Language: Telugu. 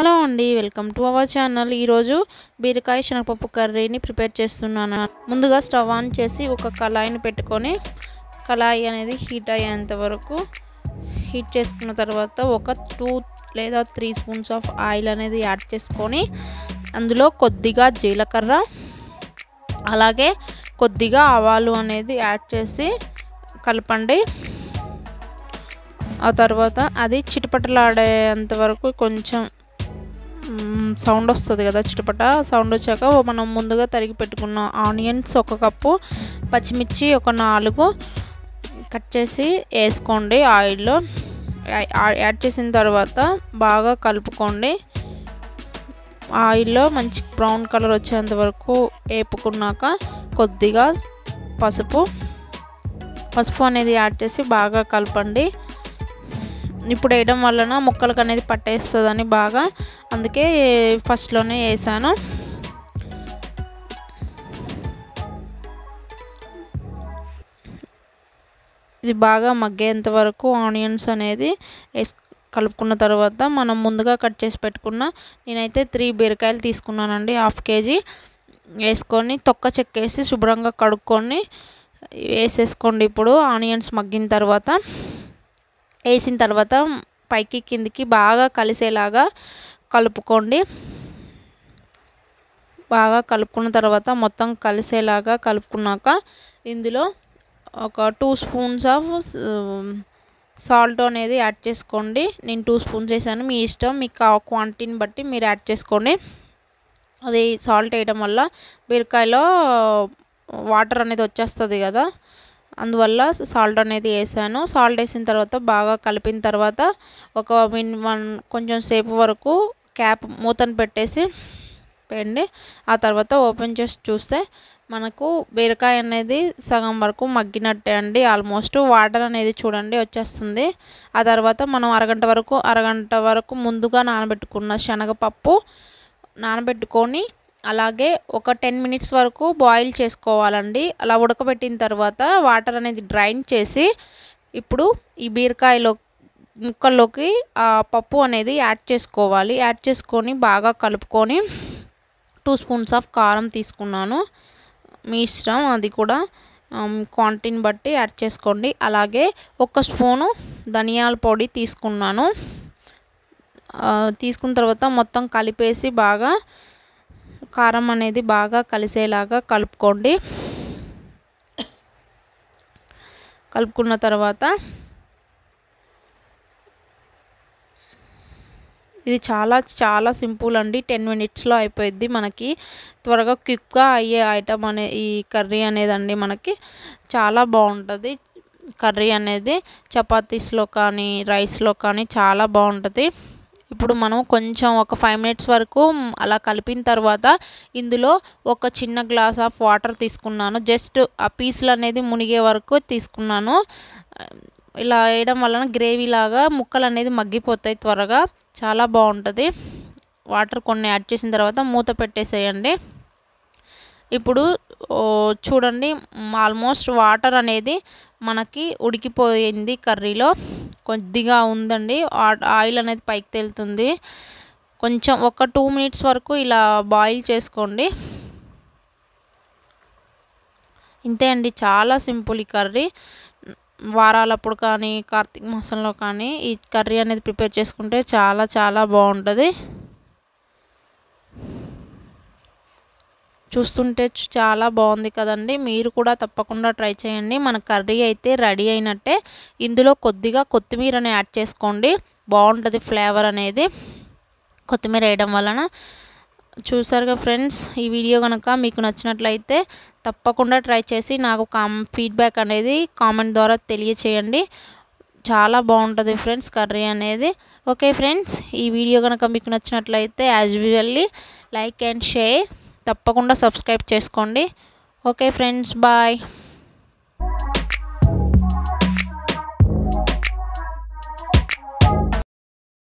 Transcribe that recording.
హలో అండి వెల్కమ్ టు అవర్ ఛానల్ ఈరోజు బీరకాయ శనగపప్పు కర్రీని ప్రిపేర్ చేస్తున్నాను ముందుగా స్టవ్ ఆన్ చేసి ఒక కళాయిని పెట్టుకొని కళాయి అనేది హీట్ అయ్యేంత వరకు హీట్ చేసుకున్న తర్వాత ఒక టూ లేదా త్రీ స్పూన్స్ ఆఫ్ ఆయిల్ అనేది యాడ్ చేసుకొని అందులో కొద్దిగా జీలకర్ర అలాగే కొద్దిగా ఆవాలు అనేది యాడ్ చేసి కలపండి ఆ తర్వాత అది చిటపటలాడేంత వరకు కొంచెం సౌండ్ వస్తుంది కదా చిటపట సౌండ్ వచ్చాక మనం ముందుగా తరిగి పెట్టుకున్న ఆనియన్స్ ఒక కప్పు పచ్చిమిర్చి ఒక నాలుగు కట్ చేసి వేసుకోండి ఆయిల్లో యాడ్ చేసిన తర్వాత బాగా కలుపుకోండి ఆయిల్లో మంచి బ్రౌన్ కలర్ వచ్చేంత వరకు వేపుకున్నాక కొద్దిగా పసుపు పసుపు అనేది యాడ్ చేసి బాగా కలపండి ఇప్పుడు వేయడం వలన ముక్కలకు అనేది పట్టేస్తుందని బాగా అందుకే ఫస్ట్లోనే వేసాను ఇది బాగా మగ్గేంత వరకు ఆనియన్స్ అనేది వేసి కలుపుకున్న తర్వాత మనం ముందుగా కట్ చేసి పెట్టుకున్న నేనైతే త్రీ బీరకాయలు తీసుకున్నానండి హాఫ్ కేజీ వేసుకొని తొక్క చెక్కేసి శుభ్రంగా కడుక్కొని వేసేసుకోండి ఇప్పుడు ఆనియన్స్ మగ్గిన తర్వాత వేసిన తర్వాత పైకి కిందికి బాగా కలిసేలాగా కలుపుకోండి బాగా కలుపుకున్న తర్వాత మొత్తం కలిసేలాగా కలుపుకున్నాక ఇందులో ఒక టూ స్పూన్స్ ఆఫ్ సాల్ట్ అనేది యాడ్ చేసుకోండి నేను టూ స్పూన్స్ వేసాను మీ ఇష్టం మీకు ఆ క్వాంటిటీని బట్టి మీరు యాడ్ చేసుకోండి అది సాల్ట్ వేయడం వల్ల బీరకాయలో వాటర్ అనేది వచ్చేస్తుంది కదా అందువల్ల సాల్ట్ అనేది వేసాను సాల్ట్ వేసిన తర్వాత బాగా కలిపిన తర్వాత ఒక మిన్ వన్ కొంచెం సేపు వరకు క్యాప్ మూతను పెట్టేసి పెట్టండి ఆ తర్వాత ఓపెన్ చేసి చూస్తే మనకు బీరకాయ అనేది సగం వరకు మగ్గినట్టే అండి ఆల్మోస్ట్ వాటర్ అనేది చూడండి వచ్చేస్తుంది ఆ తర్వాత మనం అరగంట వరకు అరగంట వరకు ముందుగా నానబెట్టుకున్న శనగపప్పు నానబెట్టుకొని అలాగే ఒక టెన్ మినిట్స్ వరకు బాయిల్ చేసుకోవాలండి అలా ఉడకబెట్టిన తర్వాత వాటర్ అనేది డ్రైన్ చేసి ఇప్పుడు ఈ బీరకాయలో ముక్కల్లోకి ఆ పప్పు అనేది యాడ్ చేసుకోవాలి యాడ్ చేసుకొని బాగా కలుపుకొని టూ స్పూన్స్ ఆఫ్ కారం తీసుకున్నాను మీ ఇష్టం అది కూడా క్వాంటిటీని బట్టి యాడ్ చేసుకోండి అలాగే ఒక స్పూను ధనియాల పొడి తీసుకున్నాను తీసుకున్న తర్వాత మొత్తం కలిపేసి బాగా కారం అనేది బాగా కలిసేలాగా కలుపుకోండి కలుపుకున్న తర్వాత ఇది చాలా చాలా సింపుల్ అండి టెన్ మినిట్స్లో అయిపోయింది మనకి త్వరగా క్విక్గా అయ్యే ఐటమ్ అనే ఈ కర్రీ అనేదండి మనకి చాలా బాగుంటుంది కర్రీ అనేది చపాతీస్లో కానీ రైస్లో కానీ చాలా బాగుంటుంది ఇప్పుడు మనం కొంచెం ఒక ఫైవ్ మినిట్స్ వరకు అలా కలిపిన తర్వాత ఇందులో ఒక చిన్న గ్లాస్ ఆఫ్ వాటర్ తీసుకున్నాను జస్ట్ ఆ పీసులు అనేది మునిగే వరకు తీసుకున్నాను ఇలా వేయడం వలన గ్రేవీ లాగా ముక్కలు అనేది మగ్గిపోతాయి త్వరగా చాలా బాగుంటుంది వాటర్ కొన్ని యాడ్ చేసిన తర్వాత మూత పెట్టేసేయండి ఇప్పుడు చూడండి ఆల్మోస్ట్ వాటర్ అనేది మనకి ఉడికిపోయింది కర్రీలో కొద్దిగా ఉందండి ఆయిల్ అనేది పైకి తేలుతుంది కొంచెం ఒక టూ మినిట్స్ వరకు ఇలా బాయిల్ చేసుకోండి ఇంతే అండి చాలా సింపుల్ ఈ కర్రీ వారాలప్పుడు కానీ కార్తీక మాసంలో కానీ ఈ కర్రీ అనేది ప్రిపేర్ చేసుకుంటే చాలా చాలా బాగుంటుంది చూస్తుంటే చాలా బాగుంది కదండి మీరు కూడా తప్పకుండా ట్రై చేయండి మన కర్రీ అయితే రెడీ అయినట్టే ఇందులో కొద్దిగా కొత్తిమీరని యాడ్ చేసుకోండి బాగుంటుంది ఫ్లేవర్ అనేది కొత్తిమీర వేయడం వలన చూసారుగా ఫ్రెండ్స్ ఈ వీడియో కనుక మీకు నచ్చినట్లయితే తప్పకుండా ట్రై చేసి నాకు కామ్ ఫీడ్బ్యాక్ అనేది కామెంట్ ద్వారా తెలియచేయండి చాలా బాగుంటుంది ఫ్రెండ్స్ కర్రీ అనేది ఓకే ఫ్రెండ్స్ ఈ వీడియో కనుక మీకు నచ్చినట్లయితే as usually like and share తప్పకుండా సబ్స్క్రైబ్ చేసుకోండి ఓకే ఫ్రెండ్స్ బాయ్